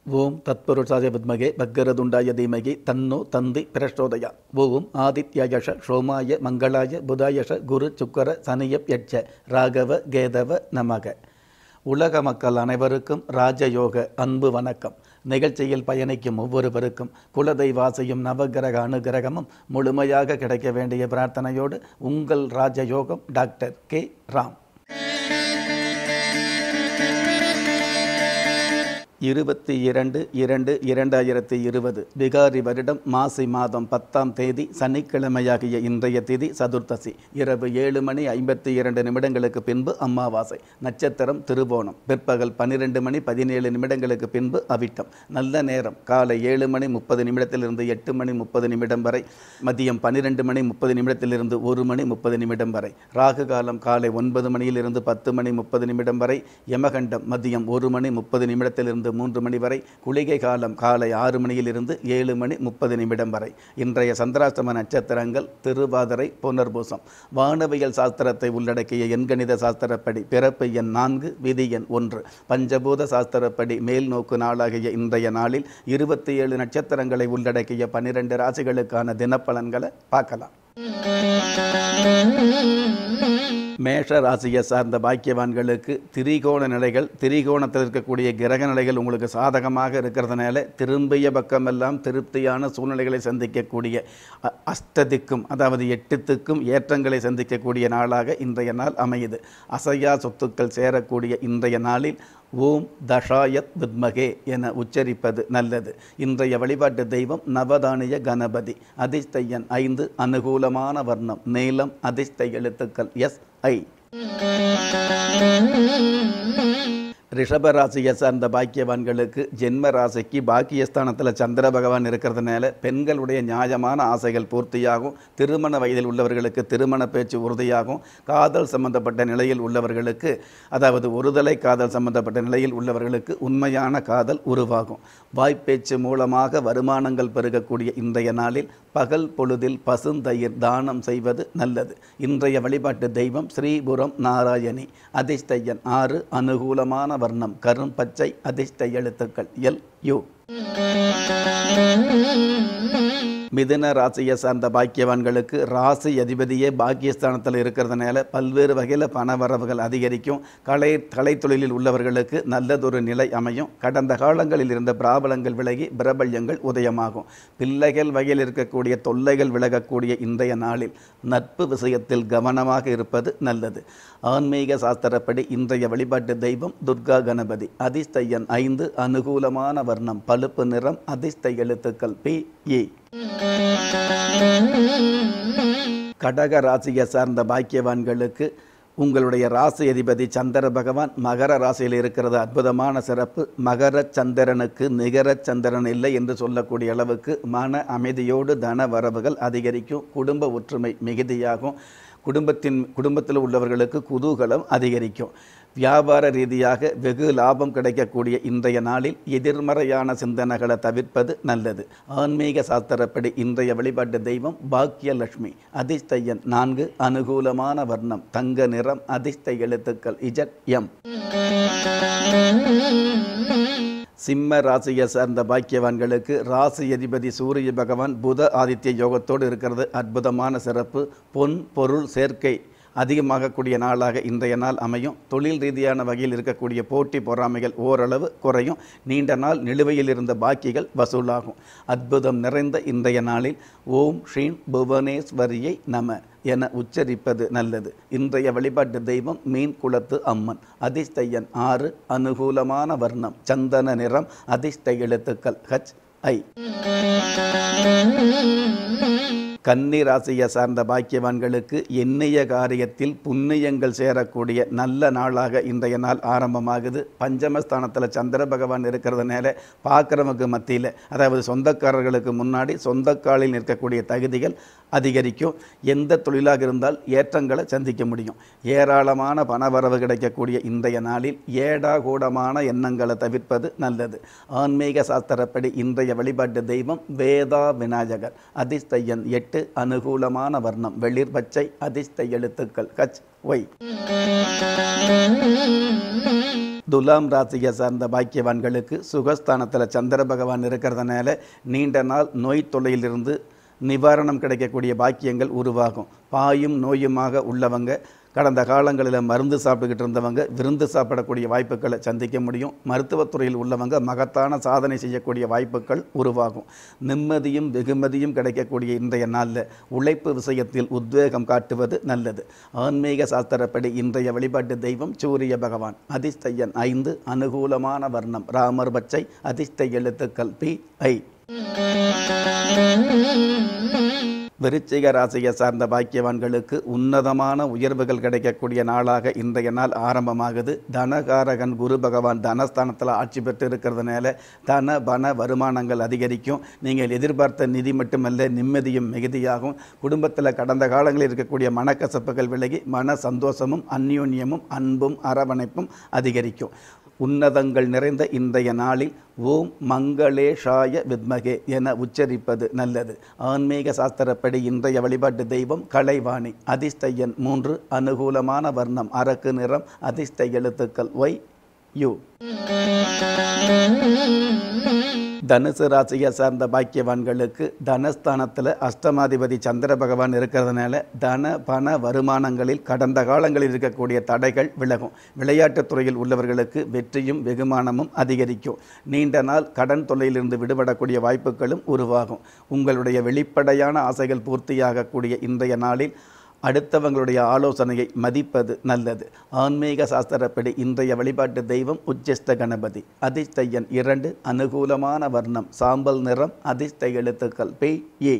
ஓம் தத்புருஷாய வித்மகே பக்கரதுண்டாய தீமகி தன்னோ தந்தி பிரச்சோதயா ஓம் ஆதித்யயஷ சோமாய மங்களாய புதாயஷ குரு சுக்கர சனியப் யட்ச ராகவ கேதவ நமக உலக மக்கள் அனைவருக்கும் ராஜயோக அன்பு வணக்கம் நிகழ்ச்சியில் பயணிக்கும் ஒவ்வொருவருக்கும் குலதெய்வாசையும் நவகிரக அனுகிரகமும் முழுமையாக கிடைக்க வேண்டிய பிரார்த்தனையோடு உங்கள் ராஜயோகம் டாக்டர் கே ராம் இருபத்தி இரண்டு இரண்டு இரண்டாயிரத்தி இருபது பிகாரி வருடம் மாசி மாதம் பத்தாம் தேதி சனிக்கிழமையாகிய இன்றைய திதி சதுர்த்தசி இரவு ஏழு மணி ஐம்பத்தி இரண்டு நிமிடங்களுக்கு பின்பு அமாவாசை நட்சத்திரம் திருவோணம் பிற்பகல் பன்னிரெண்டு மணி பதினேழு நிமிடங்களுக்கு பின்பு அவிட்டம் நல்ல நேரம் காலை ஏழு மணி முப்பது நிமிடத்திலிருந்து எட்டு மணி முப்பது நிமிடம் வரை மதியம் பன்னிரெண்டு மணி முப்பது நிமிடத்திலிருந்து ஒரு மணி முப்பது நிமிடம் வரை ராகு காலம் காலை ஒன்பது மணியிலிருந்து பத்து மணி முப்பது நிமிடம் வரை யமகண்டம் மதியம் ஒரு மணி முப்பது நிமிடத்திலிருந்து மூன்று மணி வரை குளிகை காலம் காலை ஆறு மணியிலிருந்து ஏழு மணி முப்பது நிமிடம் வரை இன்றைய சந்திராஷ்டம நட்சத்திரங்கள் திருவாதிரை புனர்பூசம் வானவியல் சாஸ்திரத்தை உள்ளடக்கிய எண்கணித சாஸ்திரப்படி பிறப்பு எண் நான்கு விதி எண் ஒன்று பஞ்சபூத சாஸ்திரப்படி மேல் நோக்கு நாளாகிய இன்றைய நாளில் இருபத்தி ஏழு நட்சத்திரங்களை உள்ளடக்கிய பன்னிரண்டு ராசிகளுக்கான தினப்பலன்களை பார்க்கலாம் மேஷ ராசியை சார்ந்த பாக்கியவான்களுக்கு திரிகோண நிலைகள் திரிகோணத்தில் இருக்கக்கூடிய கிரக நிலைகள் உங்களுக்கு சாதகமாக இருக்கிறதுனால திரும்பிய பக்கமெல்லாம் திருப்தியான சூழ்நிலைகளை சந்திக்கக்கூடிய அ- அஷ்டதிக்கும் அதாவது எட்டுத்துக்கும் ஏற்றங்களை சந்திக்கக்கூடிய நாளாக இன்றைய நாள் அமையுது அசையா சொத்துக்கள் சேரக்கூடிய இன்றைய நாளில் ஓம் தஷாயத் வித்மகே என உச்சரிப்பது நல்லது இன்றைய வழிபாட்டு தெய்வம் நவதானிய கணபதி அதிர்ஷ்டையன் ஐந்து அனுகூலமான வர்ணம் நீலம் அதிர்ஷ்ட எழுத்துக்கள் எஸ் ஐ ரிஷபராசியை சார்ந்த பாக்கியவான்களுக்கு ஜென்ம ராசிக்கு பாக்கியஸ்தானத்தில் சந்திர பகவான் இருக்கிறதுனால பெண்களுடைய நியாயமான ஆசைகள் பூர்த்தியாகும் திருமண வயதில் உள்ளவர்களுக்கு திருமண பேச்சு உறுதியாகும் காதல் சம்பந்தப்பட்ட நிலையில் உள்ளவர்களுக்கு அதாவது ஒருதலை காதல் சம்பந்தப்பட்ட நிலையில் உள்ளவர்களுக்கு உண்மையான காதல் உருவாகும் வாய்ப்பேச்சு மூலமாக வருமானங்கள் பெருகக்கூடிய இன்றைய நாளில் பகல் பொழுதில் பசுந்தயிர் தானம் செய்வது நல்லது இன்றைய வழிபாட்டு தெய்வம் ஸ்ரீபுரம் நாராயணி அதிர்ஷ்டையன் ஆறு அனுகூலமான வர்ணம் கரும் பச்சை அதிர்ஷ்ட எழுத்துக்கள் எல் யு மிதுன ராசியை சார்ந்த பாக்கியவான்களுக்கு ராசி அதிபதியே பாக்கியஸ்தானத்தில் இருக்கிறதுனால பல்வேறு வகையில் பண வரவுகள் அதிகரிக்கும் கலை கலைத்தொழிலில் உள்ளவர்களுக்கு நல்லதொரு நிலை அமையும் கடந்த காலங்களில் இருந்த பிராபலங்கள் விலகி பிரபல்யங்கள் உதயமாகும் பிள்ளைகள் வகையில் இருக்கக்கூடிய தொல்லைகள் விலகக்கூடிய இன்றைய நாளில் நட்பு விஷயத்தில் கவனமாக இருப்பது நல்லது ஆன்மீக சாஸ்திரப்படி இன்றைய வழிபாட்டு தெய்வம் துர்கா கணபதி அதிர்ஷ்டையன் ஐந்து அனுகூலமான வர்ணம் பழுப்பு நிறம் அதிர்ஷ்ட எழுத்துக்கள் பி இ கடக ராசியை சார்ந்த பாக்கியவான்களுக்கு உங்களுடைய ராசி அதிபதி சந்திர பகவான் மகர ராசியில் இருக்கிறது அற்புதமான சிறப்பு மகர சந்திரனுக்கு நிகர சந்திரன் இல்லை என்று சொல்லக்கூடிய அளவுக்கு மன அமைதியோடு தன வரவுகள் அதிகரிக்கும் குடும்ப ஒற்றுமை மிகுதியாகும் குடும்பத்தின் குடும்பத்தில் உள்ளவர்களுக்கு குதூகலம் அதிகரிக்கும் வியாபார ரீதியாக வெகு லாபம் கிடைக்கக்கூடிய இன்றைய நாளில் எதிர்மறையான சிந்தனைகளை தவிர்ப்பது நல்லது ஆன்மீக சாஸ்திரப்படி இன்றைய வழிபாட்டு தெய்வம் பாக்கியலட்சுமி அதிர்ஷ்டையன் நான்கு அனுகூலமான வர்ணம் தங்க நிறம் அதிர்ஷ்ட எழுத்துக்கள் இஜட் எம் சிம்ம ராசியை சார்ந்த பாக்கியவான்களுக்கு ராசி அதிபதி சூரிய பகவான் புத ஆதித்ய யோகத்தோடு இருக்கிறது அற்புதமான சிறப்பு பொன் பொருள் சேர்க்கை அதிகமாகக்கூடிய நாளாக இன்றைய நாள் அமையும் தொழில் ரீதியான வகையில் இருக்கக்கூடிய போட்டி பொறாமைகள் ஓரளவு குறையும் நீண்ட நாள் நிலுவையில் இருந்த பாக்கிகள் வசூலாகும் அற்புதம் நிறைந்த இன்றைய நாளில் ஓம் ஸ்ரீம் புவனேஸ்வரியை நம என உச்சரிப்பது நல்லது இன்றைய வழிபாட்டு தெய்வம் மீன் குளத்து அம்மன் அதிர்ஷ்டையன் ஆறு அனுகூலமான வர்ணம் சந்தன நிறம் அதிர்ஷ்ட எழுத்துக்கள் ஹச் ஐ கன்னி ராசியை சார்ந்த பாக்கியவான்களுக்கு எண்ணிய காரியத்தில் புண்ணியங்கள் சேரக்கூடிய நல்ல நாளாக இன்றைய நாள் ஆரம்பமாகுது பஞ்சமஸ்தானத்தில் சந்திர பகவான் இருக்கிறதுனால பார்க்குறவங்க மத்தியில் அதாவது சொந்தக்காரர்களுக்கு முன்னாடி சொந்தக்காலில் நிற்கக்கூடிய தகுதிகள் அதிகரிக்கும் எந்த தொழிலாக இருந்தால் ஏற்றங்களை சந்திக்க முடியும் ஏராளமான பணவரவு கிடைக்கக்கூடிய இன்றைய நாளில் ஏடா கூடமான எண்ணங்களை தவிர்ப்பது நல்லது ஆன்மீக சாஸ்திரப்படி இன்றைய வழிபாட்டு தெய்வம் வேதா விநாயகர் அதிர்ஷ்டையன் எட்டு அனுகூலமான வர்ணம் வெளிர் பச்சை அதிர்ஷ்ட எழுத்துக்கள் கச் ஒய் துலாம் ராசியை சார்ந்த பாக்கியவான்களுக்கு சுகஸ்தானத்தில் சந்திர பகவான் இருக்கிறதுனால நீண்ட நாள் நோய் தொல்லையிலிருந்து நிவாரணம் கிடைக்கக்கூடிய பாக்கியங்கள் உருவாகும் பாயும் நோயுமாக உள்ளவங்க கடந்த காலங்களில் மருந்து சாப்பிட்டுக்கிட்டு இருந்தவங்க விருந்து சாப்பிடக்கூடிய வாய்ப்புகளை சந்திக்க முடியும் மருத்துவத்துறையில் உள்ளவங்க மகத்தான சாதனை செய்யக்கூடிய வாய்ப்புகள் உருவாகும் நிம்மதியும் வெகுமதியும் கிடைக்கக்கூடிய இன்றைய நாளில் உழைப்பு விஷயத்தில் உத்வேகம் காட்டுவது நல்லது ஆன்மீக சாஸ்திரப்படி இன்றைய வழிபாட்டு தெய்வம் சூரிய பகவான் அதிர்ஷ்டயன் ஐந்து அனுகூலமான வர்ணம் ராமர் பச்சை அதிர்ஷ்ட எழுத்துக்கள் பி ஐ விருச்சிக ராசியை சார்ந்த பாக்கியவான்களுக்கு உன்னதமான உயர்வுகள் கிடைக்கக்கூடிய நாளாக இன்றைய நாள் ஆரம்பமாகுது தனகாரகன் குரு பகவான் தனஸ்தானத்தில் ஆட்சி பெற்று இருக்கிறதுனால தன பண வருமானங்கள் அதிகரிக்கும் நீங்கள் எதிர்பார்த்த நிதி மட்டுமல்ல நிம்மதியும் மிகுதியாகும் குடும்பத்தில் கடந்த காலங்களில் இருக்கக்கூடிய மனக்கசப்புகள் விலகி மன சந்தோஷமும் அந்யோன்யமும் அன்பும் அரவணைப்பும் அதிகரிக்கும் உன்னதங்கள் நிறைந்த இன்றைய நாளில் ஓம் மங்களேஷாய வித்மகே என உச்சரிப்பது நல்லது ஆன்மீக சாஸ்திரப்படி இன்றைய வழிபாட்டு தெய்வம் கலைவாணி அதிர்ஷ்டயன் மூன்று அனுகூலமான வர்ணம் அரக்கு நிறம் அதிர்ஷ்ட எழுத்துக்கள் ஒய் யூ தனுசு ராசியை சார்ந்த பாக்கியவான்களுக்கு தனஸ்தானத்தில் அஷ்டமாதிபதி சந்திர பகவான் இருக்கிறதுனால தன பண வருமானங்களில் கடந்த காலங்களில் இருக்கக்கூடிய தடைகள் விலகும் விளையாட்டுத் துறையில் உள்ளவர்களுக்கு வெற்றியும் வெகுமானமும் அதிகரிக்கும் நீண்ட நாள் கடன் தொல்லையிலிருந்து விடுபடக்கூடிய வாய்ப்புகளும் உருவாகும் உங்களுடைய வெளிப்படையான ஆசைகள் பூர்த்தியாகக்கூடிய இன்றைய நாளில் அடுத்தவங்களுடைய ஆலோசனையை மதிப்பது நல்லது ஆன்மீக சாஸ்திரப்படி இன்றைய வழிபாட்டு தெய்வம் உச்சிஷ்ட கணபதி அதிர்ஷ்ட எண் இரண்டு அனுகூலமான வர்ணம் சாம்பல் நிறம் அதிர்ஷ்ட எழுத்துக்கள் பி ஏ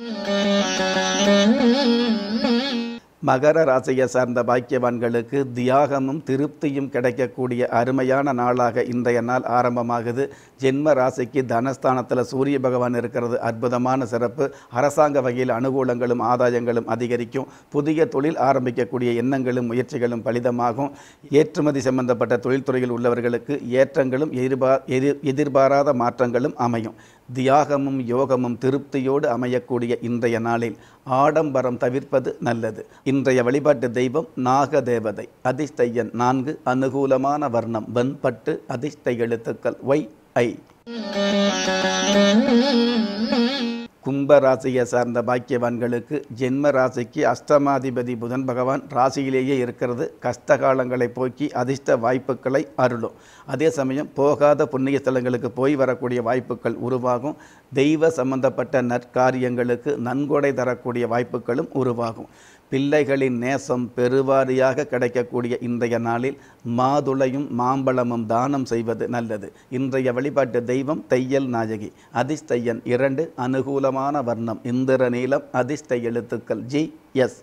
மகர ராசியை சார்ந்த பாக்கியவான்களுக்கு தியாகமும் திருப்தியும் கிடைக்கக்கூடிய அருமையான நாளாக இன்றைய நாள் ஆரம்பமாகுது ஜென்ம ராசிக்கு தனஸ்தானத்தில் சூரிய பகவான் இருக்கிறது அற்புதமான சிறப்பு அரசாங்க வகையில் அனுகூலங்களும் ஆதாயங்களும் அதிகரிக்கும் புதிய தொழில் ஆரம்பிக்கக்கூடிய எண்ணங்களும் முயற்சிகளும் பலிதமாகும் ஏற்றுமதி சம்பந்தப்பட்ட தொழில்துறையில் உள்ளவர்களுக்கு ஏற்றங்களும் எதிர்பார் எதிர் எதிர்பாராத மாற்றங்களும் அமையும் தியாகமும் யோகமும் திருப்தியோடு அமையக்கூடிய இன்றைய நாளில் ஆடம்பரம் தவிர்ப்பது நல்லது இன்றைய வழிபாட்டு தெய்வம் நாக தேவதை அதிர்ஷ்ட எண் நான்கு அனுகூலமான வர்ணம் வெண்பட்டு அதிர்ஷ்ட எழுத்துக்கள் ஒய் ஐ கும்ப ராசியை சார்ந்த பாக்கியவான்களுக்கு ஜென்ம ராசிக்கு அஷ்டமாதிபதி புதன் பகவான் ராசியிலேயே இருக்கிறது கஷ்ட காலங்களை போக்கி அதிர்ஷ்ட வாய்ப்புகளை அருளும் அதே சமயம் போகாத புண்ணிய ஸ்தலங்களுக்கு போய் வரக்கூடிய வாய்ப்புகள் உருவாகும் தெய்வ சம்பந்தப்பட்ட நற்காரியங்களுக்கு நன்கொடை தரக்கூடிய வாய்ப்புகளும் உருவாகும் பிள்ளைகளின் நேசம் பெருவாரியாக கிடைக்கக்கூடிய இன்றைய நாளில் மாதுளையும் மாம்பழமும் தானம் செய்வது நல்லது இன்றைய வழிபாட்டு தெய்வம் தையல் நாயகி அதிர்ஷ்டயன் இரண்டு அனுகூலமான வர்ணம் இந்திர நீலம் அதிர்ஷ்ட எழுத்துக்கள் ஜி எஸ்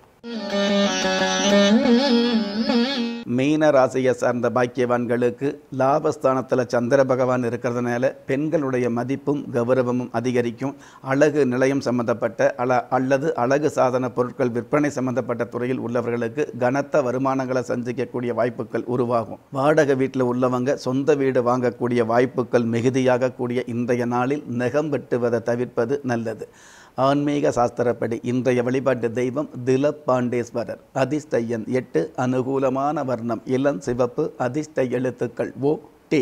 மீன ராசியை சார்ந்த பாக்கியவான்களுக்கு லாபஸ்தானத்தில் சந்திர பகவான் இருக்கிறதுனால பெண்களுடைய மதிப்பும் கௌரவமும் அதிகரிக்கும் அழகு நிலையம் சம்பந்தப்பட்ட அல அல்லது அழகு சாதன பொருட்கள் விற்பனை சம்பந்தப்பட்ட துறையில் உள்ளவர்களுக்கு கனத்த வருமானங்களை சந்திக்கக்கூடிய வாய்ப்புகள் உருவாகும் வாடகை வீட்டில் உள்ளவங்க சொந்த வீடு வாங்கக்கூடிய வாய்ப்புகள் மிகுதியாகக்கூடிய இன்றைய நாளில் நெகம் வெட்டுவதை தவிர்ப்பது நல்லது ஆன்மீக சாஸ்திரப்படி இன்றைய வழிபாட்டு தெய்வம் திலப்பாண்டேஸ்வரர் அதிர்ஷ்ட எண் எட்டு அனுகூலமான வர்ணம் இளம் சிவப்பு அதிர்ஷ்ட எழுத்துக்கள் ஓ டி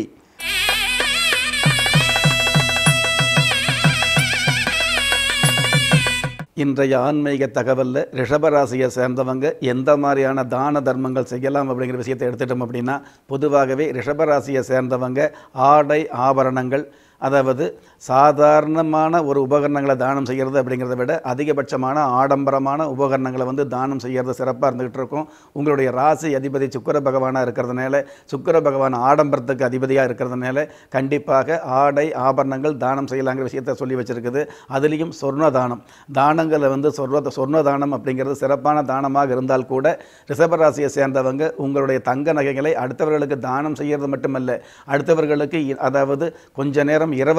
இன்றைய ஆன்மீக தகவலில் ரிஷபராசியை சேர்ந்தவங்க எந்த மாதிரியான தான தர்மங்கள் செய்யலாம் அப்படிங்கிற விஷயத்தை எடுத்துட்டோம் அப்படின்னா பொதுவாகவே ரிஷபராசியை சேர்ந்தவங்க ஆடை ஆபரணங்கள் அதாவது சாதாரணமான ஒரு உபகரணங்களை தானம் செய்கிறது அப்படிங்கிறத விட அதிகபட்சமான ஆடம்பரமான உபகரணங்களை வந்து தானம் செய்கிறது சிறப்பாக இருந்துகிட்டு இருக்கும் உங்களுடைய ராசி அதிபதி சுக்கிர பகவானாக இருக்கிறதுனால சுக்கிர பகவான் ஆடம்பரத்துக்கு அதிபதியாக இருக்கிறதுனால கண்டிப்பாக ஆடை ஆபரணங்கள் தானம் செய்யலாங்கிற விஷயத்தை சொல்லி வச்சிருக்குது அதுலேயும் சொர்ண தானம் தானங்களை வந்து சொர்ண சொர்ண தானம் அப்படிங்கிறது சிறப்பான தானமாக இருந்தால் கூட ரிஷபராசியை சேர்ந்தவங்க உங்களுடைய தங்க நகைகளை அடுத்தவர்களுக்கு தானம் செய்கிறது மட்டுமல்ல அடுத்தவர்களுக்கு இ- அதாவது கொஞ்ச நேரம் இரவல் கொடுப்பது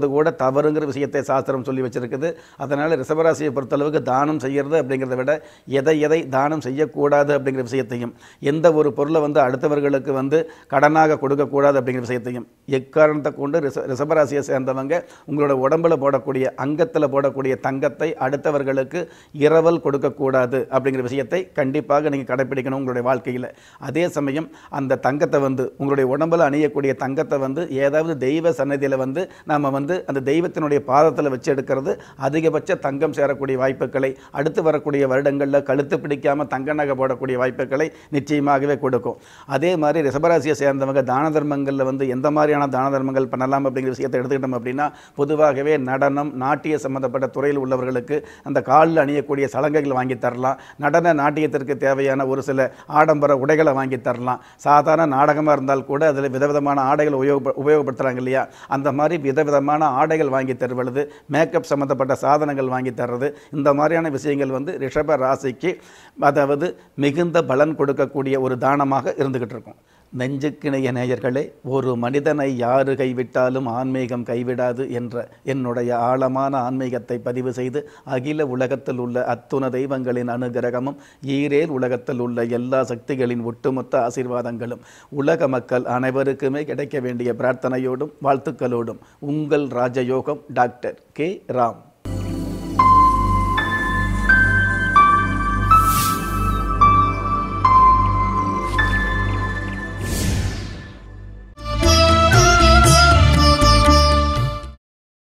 கொடுக்கறது கூட தவறுங்கிற விஷயத்தை சாஸ்திரம் சொல்லி வச்சிருக்குது அதனால் ரிஷபராசியை பொறுத்தளவுக்கு தானம் செய்கிறது அப்படிங்கிறத விட எதை எதை தானம் செய்யக்கூடாது அப்படிங்கிற விஷயத்தையும் எந்த ஒரு பொருளை வந்து அடுத்தவர்களுக்கு வந்து கடனாக கொடுக்கக்கூடாது அப்படிங்கிற விஷயத்தையும் எக்காரணத்தை கொண்டு ரிஷ ரிஷபராசியை சேர்ந்தவங்க உங்களோட உடம்புல போடக்கூடிய அங்கத்தில் போடக்கூடிய தங்கத்தை அடுத்தவர்களுக்கு இரவல் கொடுக்கக்கூடாது அப்படிங்கிற விஷயத்தை கண்டிப்பாக நீங்கள் கடைப்பிடிக்கணும் உங்களுடைய வாழ்க்கையில் அதே சமயம் அந்த தங்கத்தை வந்து உங்களுடைய உடம்புல அணியக்கூடிய தங்கத்தை வந்து ஏதாவது தெய்வ சன்னதியில் வந்து நம்ம வந்து அந்த தெய்வத்தினுடைய பாதத்தில் வச்சு எடுக்கிறது அதிகபட்ச தங்கம் சேரக்கூடிய வாய்ப்புகளை அடுத்து வரக்கூடிய வருடங்களில் கழுத்து பிடிக்காமல் தங்க நகை போடக்கூடிய வாய்ப்புகளை நிச்சயமாகவே கொடுக்கும் அதே மாதிரி ரிஷபராசியை சேர்ந்தவங்க தான தர்மங்களில் வந்து எந்த மாதிரியான தான தர்மங்கள் பண்ணலாம் அப்படிங்கிற விஷயத்தை எடுத்துக்கிட்டோம் அப்படின்னா பொதுவாகவே நடனம் நாட்டிய சம்பந்தப்பட்ட துறையில் உள்ளவர்களுக்கு அந்த காலில் அணியக்கூடிய சலங்கைகள் வாங்கி தரலாம் நடன நாட்டியத்திற்கு தேவையான ஒரு சில ஆடம்பர உடைகளை வாங்கி தரலாம் சாதாரண நாடகமாக இருந்தால் கூட அதில் விதவிதமான ஆடைகள் உபயோக உபயோகப்படுத்துகிறாங்க இல்லையா அந்த மாதிரி விதவிதமான ஆடைகள் வாங்கி தருவது மேக்கப் சம்மந்தப்பட்ட சாதனங்கள் வாங்கி தர்றது இந்த மாதிரியான விஷயங்கள் வந்து ரிஷப ராசிக்கு அதாவது மிகுந்த பலன் கொடுக்கக்கூடிய ஒரு தானமாக இருந்துகிட்டு இருக்கும் நெஞ்சுக்கிணைய நேயர்களே ஒரு மனிதனை யாரு கைவிட்டாலும் ஆன்மீகம் கைவிடாது என்ற என்னுடைய ஆழமான ஆன்மீகத்தை பதிவு செய்து அகில உலகத்தில் உள்ள அத்துண தெய்வங்களின் அனுகிரகமும் ஈரேல் உலகத்தில் உள்ள எல்லா சக்திகளின் ஒட்டுமொத்த ஆசீர்வாதங்களும் உலக மக்கள் அனைவருக்குமே கிடைக்க வேண்டிய பிரார்த்தனையோடும் வாழ்த்துக்களோடும் உங்கள் ராஜயோகம் டாக்டர் கே ராம்